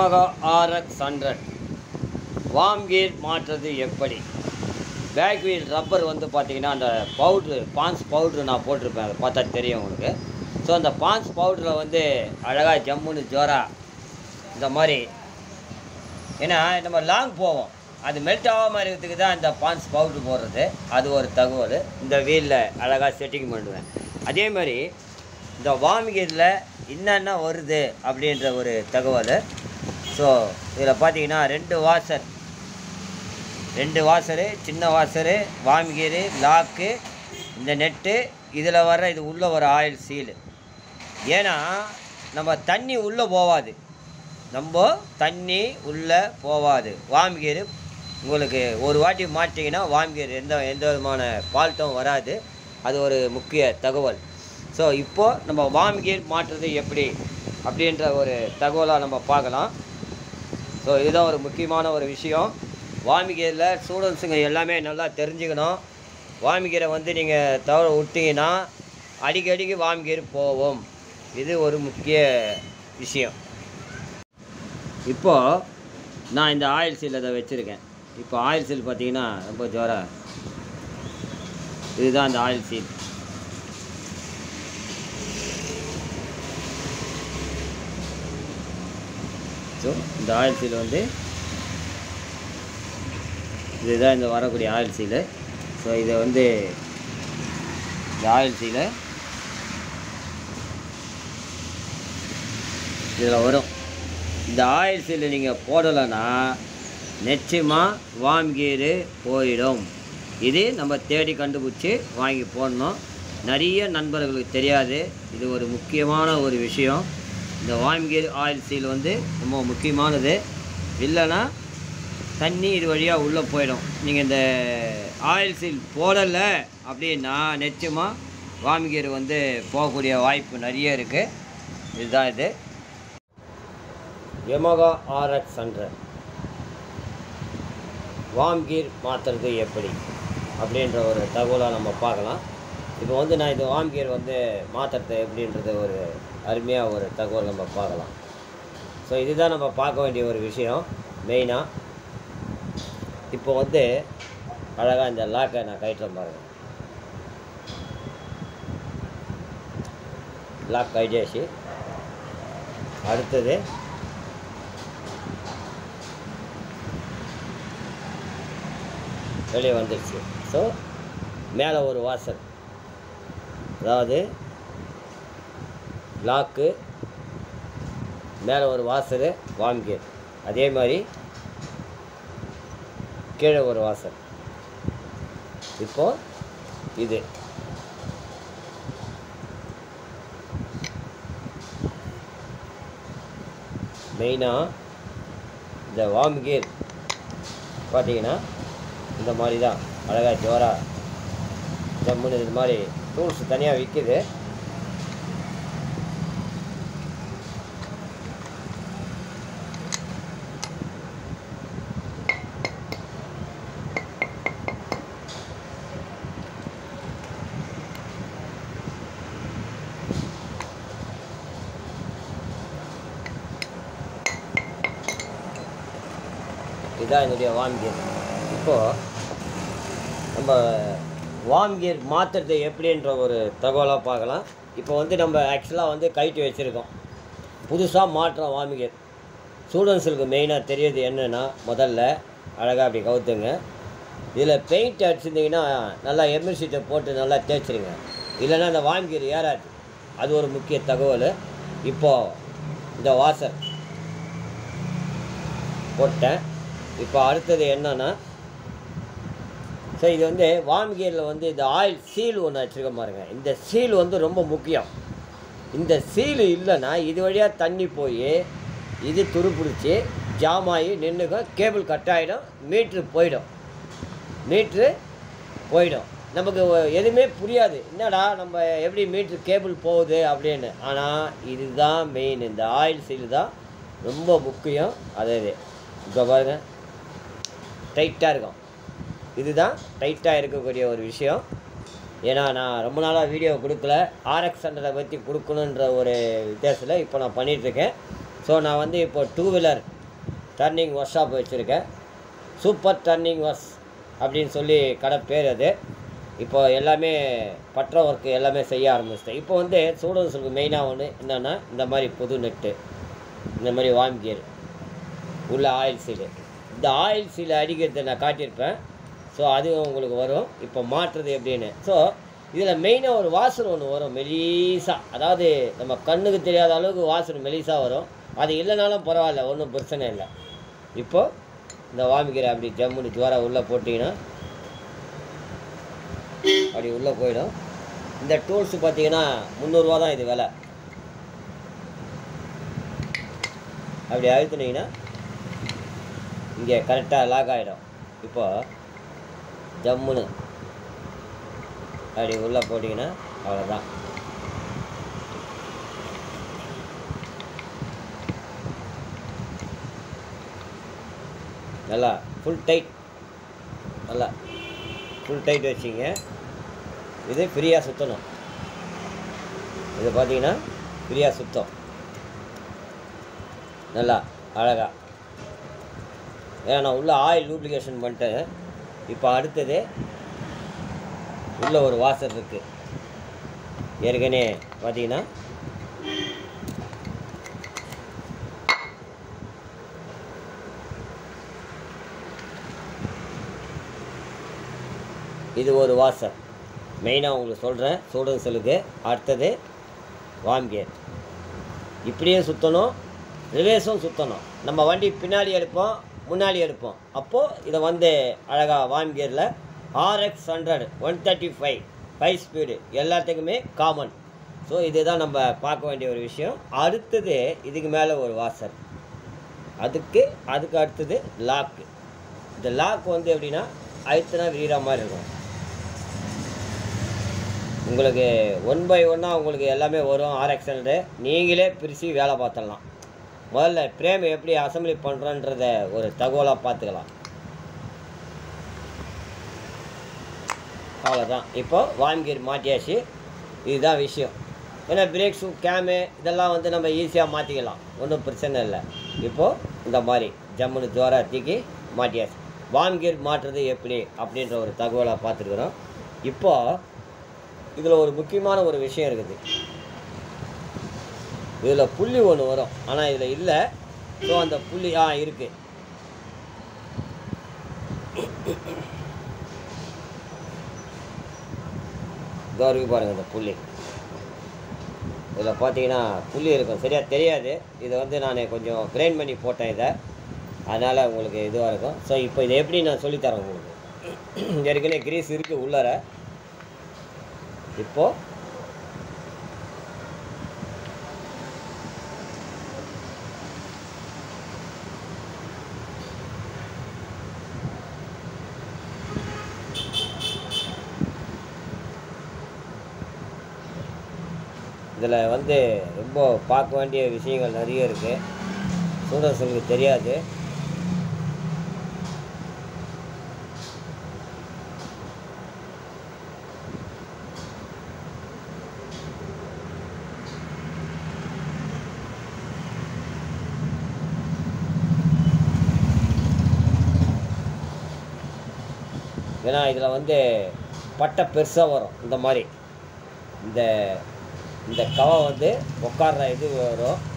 Yamaha RX hundred worm gear மாற்றுறது எப்படி back wheel rubber வந்து பார்த்தீங்கன்னா அந்த பவுட்ரு பான்ஸ் பவுட்ரு நான் போட்டிருப்பேன் அதை பார்த்தா தெரியும் உங்களுக்கு ஸோ அந்த பான்ஸ் பவுட்ரில் வந்து அழகாக ஜம்முன்னு ஜோரா இந்த மாதிரி ஏன்னா நம்ம லாங் போவோம் அது மெல்ட் ஆகாமல் இருக்கிறதுக்கு தான் இந்த பான்ஸ் பவுட்ரு போடுறது அது ஒரு தகவல் இந்த வீலில் அழகாக செட்டிங் பண்ணுவேன் அதே மாதிரி இந்த வார்ம் கியரில் என்னென்ன வருது அப்படின்ற ஒரு தகவல் ஸோ இதில் பார்த்தீங்கன்னா ரெண்டு வாசர் ரெண்டு வாசரு சின்ன வாசரு வார்ம் கியரு லாக்கு இந்த நெட்டு இதில் வர இது உள்ளே வர ஆயில் சீலு ஏன்னா நம்ம தண்ணி உள்ளே போகாது நம்ம தண்ணி உள்ளே போகாது வார்ம் கியரு உங்களுக்கு ஒரு வாட்டி மாட்டிங்கன்னா வார்ம் கியர் எந்த எந்த விதமான ஃபால்ட்டும் வராது அது ஒரு முக்கிய தகவல் ஸோ இப்போது நம்ம வார்ம் கியர் மாற்றுறது எப்படி அப்படின்ற ஒரு தகவலாக நம்ம பார்க்கலாம் ஸோ இதுதான் ஒரு முக்கியமான ஒரு விஷயம் வாமிகீரில் ஸ்டூடெண்ட்ஸுங்க எல்லாமே நல்லா தெரிஞ்சுக்கணும் வாமிகீரை வந்து நீங்கள் தவற விட்டீங்கன்னா அடிக்கடிக்கு வாமிகீர் போகும் இது ஒரு முக்கிய விஷயம் இப்போது நான் இந்த ஆயில் சீல் அதை வச்சுருக்கேன் இப்போ ஆயில் சீல் பார்த்தீங்கன்னா ரொம்ப ஜோரா இதுதான் அந்த ஆயில் சீல் ஸோ இந்த ஆயில் சீல் வந்து இதுதான் இந்த வரக்கூடிய ஆயில் சீலு ஸோ இதை வந்து இந்த ஆயில் சீலை இதில் வரும் இந்த ஆயில் சீலை நீங்கள் போடலைன்னா நிச்சயமாக வார்ம் கீரு போயிடும் இது நம்ம தேடி கண்டுபிடிச்சி வாங்கி போடணும் நிறைய நண்பர்களுக்கு தெரியாது இது ஒரு முக்கியமான ஒரு விஷயம் இந்த வார்ம் கீர் ஆயில் சீல் வந்து ரொம்ப முக்கியமானது இல்லைன்னா தண்ணி இது வழியாக உள்ளே போயிடும் நீங்கள் இந்த ஆயில் சீல் போடலை அப்படின்னா நிச்சயமாக வார்ம் கீர் வந்து போகக்கூடிய வாய்ப்பு நிறைய இருக்குது இதுதான் இது Yamaha RX hundred worm gear மாற்றுறது எப்படி அப்படின்ற ஒரு தகவலாக நம்ம பார்க்கலாம் இப்போ வந்து நான் இது வார்ம் கீர் வந்து மாற்றுறது எப்படின்றது ஒரு அருமையாக ஒரு தகவல் நம்ம பார்க்கலாம் ஸோ இதுதான் நம்ம பார்க்க வேண்டிய ஒரு விஷயம் மெயினாக இப்போ வந்து அழகாக இந்த லாக்கை நான் கயிற்றுறேன் பாருங்கள் லாக் கயிட்டாச்சு அடுத்தது வெளியே வந்துடுச்சு ஸோ மேலே ஒரு வாசல் அதாவது லாக்கு மேலே ஒரு வாசல் வாம்கேட் அதே மாதிரி கீழே ஒரு வாசல் இப்போ இது மெயினாக இந்த வார்ம் கியர் பார்த்தீங்கன்னா இந்த மாதிரி தான் அழகாக ஜோரா ஜம்முன்னு இது மாதிரி டூல்ஸ் தனியாக விற்கிது இதுதான் என்னுடைய வார்ம் கியர் இப்போது நம்ம வார்ம் கியர் மாற்றுறது எப்படின்ற ஒரு தகவலாக பார்க்கலாம் இப்போ வந்து நம்ம ஆக்சுவலாக வந்து கைட்டு வச்சுருக்கோம் புதுசாக மாற்றுறோம் வார்ம் கியர் ஸ்டூடெண்ட்ஸுக்கு மெயினாக தெரியுது என்னென்னா முதல்ல அழகாக அப்படி கவுத்துங்க இதில் பெயிண்ட் அடிச்சிருந்தீங்கன்னா நல்லா எம்எல்சிட்டை போட்டு நல்லா தேய்ச்சிருங்க இல்லைன்னா அந்த வார்ம் கியர் ஏறாது அது ஒரு முக்கிய தகவல் இப்போது இந்த வாசர் போட்டேன் இப்போ அடுத்தது என்னன்னா ஸோ இது வந்து வார்ம் கியரில் வந்து இந்த ஆயில் சீல் ஒன்று வச்சுருக்க பாருங்க இந்த சீல் வந்து ரொம்ப முக்கியம் இந்த சீல் இல்லைன்னா இது வழியாக தண்ணி போய் இது துருப்பிடிச்சி ஜாம் ஆகி நின்றுக்கும் கேபிள் கட் ஆகிடும் மீட்ரு போயிடும் மீட்ரு போயிடும் நமக்கு ஒ- எதுவுமே புரியாது என்னடா நம்ம எப்படி மீட்ரு கேபிள் போகுது அப்படின்னு ஆனால் இதுதான் மெயின் இந்த ஆயில் சீல் தான் ரொம்ப முக்கியம் அதே இது இப்போ பாருங்கள் டைட்டாக இருக்கும் இதுதான் டைட்டாக இருக்கக்கூடிய ஒரு விஷயம் ஏன்னா நான் ரொம்ப நாளாக வீடியோ கொடுக்கல ஆர்எக்ஸ் ஹண்ட்ரடை பற்றி கொடுக்கணுன்ற ஒரு வித்தியாசத்தில் இப்போ நான் பண்ணிகிட்ருக்கேன் ஸோ நான் வந்து இப்போ two wheeler turning workshop வச்சுருக்கேன் சூப்பர் டர்னிங் ஒர்க்ஸ் அப்படின்னு சொல்லி கடை பேர் அது இப்போ எல்லாமே பற்ற ஒர்க்கு எல்லாமே செய்ய ஆரம்பிச்சிட்டேன் இப்போ வந்து சூடன் சொல்லுக்கு மெயினாக ஒன்று என்னென்னா இந்த மாதிரி புது நெட்டு இந்த மாதிரி வார்ம் கியர் உள்ள ஆயில் சீலு இந்த ஆயில் சீலை அடிக்கிறத நான் காட்டியிருப்பேன் ஸோ அது உங்களுக்கு வரும் இப்போ மாற்றுறது எப்படின்னு ஸோ இதில் மெயினாக ஒரு வாசல் ஒன்று வரும் மெலீஸாக அதாவது நம்ம கண்ணுக்கு தெரியாத அளவுக்கு வாசல் மெலீஸாக வரும் அது இல்லைனாலும் பரவாயில்ல ஒன்றும் பிரச்சனை இல்லை இப்போ இந்த வாமிக்கிற அப்படி ஜம்முனு ஜோரா உள்ளே போட்டிங்கன்னா அப்படி உள்ளே போயிடும் இந்த டூல்ஸ் பார்த்தீங்கன்னா முந்நூறுரூவா தான் இது விலை அப்படி அழுத்துனீங்கன்னா இங்கே கரெக்டாக லாக் ஆகிடும் இப்போ ஜம்முன்னு அப்படி உள்ளே போட்டிங்கன்னா அவ்வளோதான் நல்லா ஃபுல் டைட் நல்லா ஃபுல் டைட் வச்சிங்க இது ஃப்ரீயாக சுற்றணும் இது பார்த்தீங்கன்னா ஃப்ரீயாக சுத்தம் நல்லா அழகா ஏன்னா நான் உள்ள ஆயில் லூப்ளிகேஷன் பண்ணிட்டேன் இப்போ அடுத்தது உள்ள ஒரு வாசர் இருக்குது ஏற்கனவே பார்த்தீங்கன்னா இது ஒரு வாசர் மெயினாக உங்களுக்கு சொல்கிறேன் சூடன் செல்லுக்கு அடுத்தது வார்ம் கியர் இப்படியே சுற்றணும் ரிவேஸும் சுற்றணும் நம்ம வண்டி பின்னாடி எடுப்போம் முன்னாடி எடுப்போம் அப்போது இதை வந்து அழகாக வார்ம் கியரில் RX hundred one thirty five five speed எல்லாத்துக்குமே காமன் ஸோ இதுதான் நம்ம பார்க்க வேண்டிய ஒரு விஷயம் அடுத்தது இதுக்கு மேலே ஒரு வாசர் அதுக்கு அதுக்கு அடுத்தது லாக்கு இந்த லாக் வந்து எப்படின்னா அழுத்தினா விரிகிற மாதிரி இருக்கும் உங்களுக்கு ஒன் பை ஒன்னாக உங்களுக்கு எல்லாமே வரும் ஆர்எக்ஸ்எல்டு நீங்களே பிரித்து வேலை பார்த்துடலாம் முதல்ல பிரேம் எப்படி அசம்பிளி பண்ணுறோன்றத ஒரு தகவலாக பார்த்துக்கலாம் அவ்வளோதான் இப்போ வான்கீர் மாட்டியாச்சு இதுதான் விஷயம் ஏன்னா பிரேக் ஷூ கேமு இதெல்லாம் வந்து நம்ம ஈஸியாக மாற்றிக்கலாம் ஒன்றும் பிரச்சனை இல்லை இப்போது இந்த மாதிரி ஜம்முன்னு ஜோரா தூக்கி மாட்டியாச்சு வான்கீர் மாற்றுறது எப்படி அப்படின்ற ஒரு தகவலாக பார்த்துருக்குறோம் இப்போது இதில் ஒரு முக்கியமான ஒரு விஷயம் இருக்குது இதில் புள்ளி ஒன்று வரும் ஆனால் இதில் இல்லை ஸோ அந்த புள்ளி ஆ இருக்குது இதோ இருக்கு பாருங்கள் இந்த புள்ளி இதில் பார்த்தீங்கன்னா புள்ளி இருக்கும் சரியாக தெரியாது இதை வந்து நான் கொஞ்சம் கிரைண்ட் பண்ணி போட்டேன் இதை அதனால் உங்களுக்கு இதுவாக இருக்கும் ஸோ இப்போ இதை எப்படி நான் சொல்லித்தரேன் உங்களுக்கு ஏற்கனவே கிரீஸ் இருக்குது உள்ளார இப்போது இதில் வந்து ரொம்ப பார்க்க வேண்டிய விஷயங்கள் நிறைய இருக்குது ஸ்டூடெண்ட்ஸுக்கு தெரியாது ஏன்னா இதில் வந்து பட்டை பெருசாக வரும் இந்த மாதிரி இந்த இந்த கவை வந்து உட்கார்ற இது வரும்